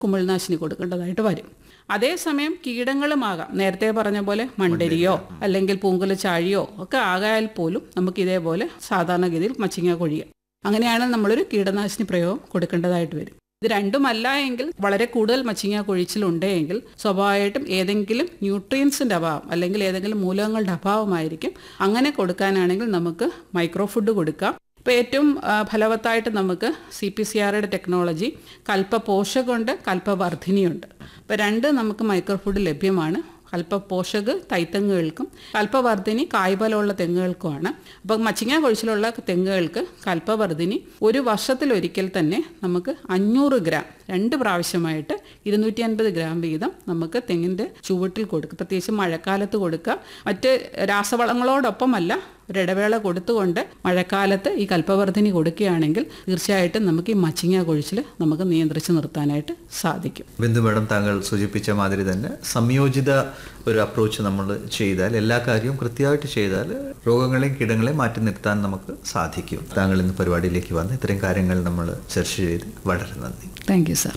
കുമിൾനാശിനി കൊടുക്കേണ്ടതായിട്ട് വരും അതേസമയം കീടങ്ങളുമാകാം നേരത്തെ പറഞ്ഞ പോലെ മണ്ടരിയോ അല്ലെങ്കിൽ പൂങ്കുല ചാഴിയോ ഒക്കെ ആകായാൽ പോലും നമുക്ക് ഇതേപോലെ സാധാരണഗതിയിൽ മച്ചിങ്ങ കൊഴിയാം അങ്ങനെയാണ് നമ്മളൊരു കീടനാശിനി പ്രയോഗം കൊടുക്കേണ്ടതായിട്ട് വരും ഇത് രണ്ടുമല്ല എങ്കിൽ വളരെ കൂടുതൽ മച്ചിങ്ങ കൊഴിച്ചിലുണ്ടെങ്കിൽ സ്വാഭാവികമായിട്ടും ഏതെങ്കിലും ന്യൂട്രിയൻസിൻ്റെ അഭാവം അല്ലെങ്കിൽ ഏതെങ്കിലും മൂലകങ്ങളുടെ അഭാവമായിരിക്കും അങ്ങനെ കൊടുക്കാനാണെങ്കിൽ നമുക്ക് മൈക്രോ ഫുഡ് കൊടുക്കാം ഇപ്പോൾ ഏറ്റവും ആ, ഫലവത്തായിട്ട് നമുക്ക് സി പി സി ആറുടെ ടെക്നോളജി കൽപ്പ പോഷകമുണ്ട് കൽപ്പവർദ്ധിനിയുണ്ട് അപ്പോൾ രണ്ട് നമുക്ക് മൈക്രോ ഫുഡ് ലഭ്യമാണ് കൽപ്പ പോഷക് തൈത്തെങ്ങുകൾക്കും കൽപ്പവർദ്ധിനി കായ്ഫലമുള്ള തെങ്ങുകൾക്കുമാണ് അപ്പോൾ മച്ചിങ്ങ കൊഴിച്ചിലുള്ള തെങ്ങുകൾക്ക് കൽപ്പവർദ്ധിനി ഒരു വർഷത്തിലൊരിക്കൽ തന്നെ നമുക്ക് അഞ്ഞൂറ് ഗ്രാം രണ്ട് പ്രാവശ്യമായിട്ട് ഇരുന്നൂറ്റി അൻപത് ഗ്രാം വീതം നമുക്ക് തെങ്ങിൻ്റെ ചുവട്ടിൽ കൊടുക്കുക പ്രത്യേകിച്ച് മഴക്കാലത്ത് കൊടുക്കുക മറ്റ് രാസവളങ്ങളോടൊപ്പമല്ല ഒരിടവേള കൊടുത്തുകൊണ്ട് മഴക്കാലത്ത് ഈ കൽപ്പവർദ്ധിനി കൊടുക്കുകയാണെങ്കിൽ തീർച്ചയായിട്ടും നമുക്ക് ഈ മച്ചിങ്ങ കൊഴിച്ചിൽ നമുക്ക് നിയന്ത്രിച്ച് നിർത്താനായിട്ട് സാധിക്കും ബിന്ദു മേഡം താങ്കൾ സൂചിപ്പിച്ച മാതിരി തന്നെ സംയോജിത ഒരു അപ്രോച്ച് നമ്മൾ ചെയ്താൽ എല്ലാ കാര്യവും കൃത്യമായിട്ട് ചെയ്താൽ രോഗങ്ങളെയും കീടങ്ങളെയും മാറ്റി നിർത്താൻ നമുക്ക് സാധിക്കും താങ്കൾ ഇന്ന് പരിപാടിയിലേക്ക് വന്ന് ഇത്രയും കാര്യങ്ങൾ നമ്മൾ ചർച്ച ചെയ്ത് വളരെ നന്ദി താങ്ക് യു സാർ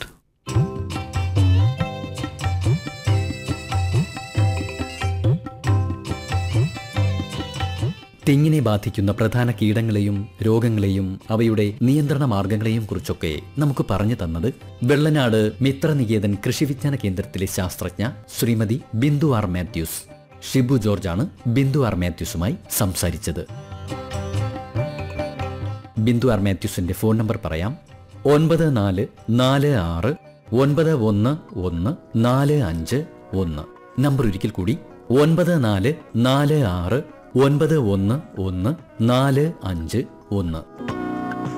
തെങ്ങിനെ ബാധിക്കുന്ന പ്രധാന കീടങ്ങളെയും രോഗങ്ങളെയും അവയുടെ നിയന്ത്രണ മാർഗങ്ങളെയും കുറിച്ചൊക്കെ നമുക്ക് പറഞ്ഞു തന്നത് വെള്ളനാട് മിത്രനികേതൻ കൃഷിവിജ്ഞാന കേന്ദ്രത്തിലെ ശാസ്ത്രജ്ഞ ശ്രീമതി ബിന്ദു ആർ മാത്യൂസ് ഷിബു ജോർജാണ് ബിന്ദു ആർ മാത്യൂസുമായി സംസാരിച്ചത് ബിന്ദു ആർ മാത്യൂസിന്റെ ഫോൺ നമ്പർ പറയാം ഒൻപത് നാല് നാല് ആറ് ഒൻപത് ഒന്ന് ഒന്ന് നാല് അഞ്ച് ഒന്ന് നമ്പർ ഒരിക്കൽ കൂടി ഒൻപത് നാല് നാല് ആറ് ഒൻപത് ഒന്ന് ഒന്ന് നാല് അഞ്ച് ഒന്ന്